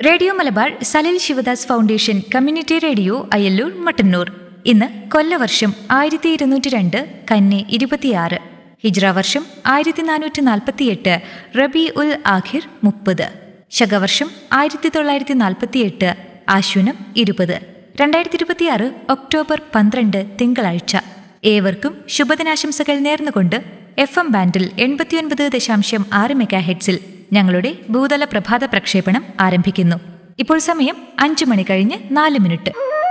radio Malabar Salil Sivadas foundation community radio Ayalloor Mattannur ഇന്ന് കൊല്ലവർഷം ആയിരത്തി ഇരുന്നൂറ്റി രണ്ട് കന്നി ഇരുപത്തിയാറ് ഹിജ്ര വർഷം ആയിരത്തി നാനൂറ്റി നാൽപ്പത്തിയെട്ട് റബി ഉൽ ആഖിർ മുപ്പത് ശകവർഷം ആയിരത്തി തൊള്ളായിരത്തി നാൽപ്പത്തിയെട്ട് ആശ്വിനം ഇരുപത് രണ്ടായിരത്തി ഇരുപത്തിയാറ് ഒക്ടോബർ പന്ത്രണ്ട് തിങ്കളാഴ്ച ഏവർക്കും ശുഭദിനാശംസകൾ നേർന്നുകൊണ്ട് എഫ് എം ബാൻഡിൽ എൺപത്തിയൊൻപത് ദശാംശം ആറ് മെഗാ ഹെഡ്സിൽ ഞങ്ങളുടെ ഭൂതല പ്രഭാത പ്രക്ഷേപണം ആരംഭിക്കുന്നു ഇപ്പോൾ സമയം അഞ്ചു മണി കഴിഞ്ഞ് നാല് മിനിറ്റ്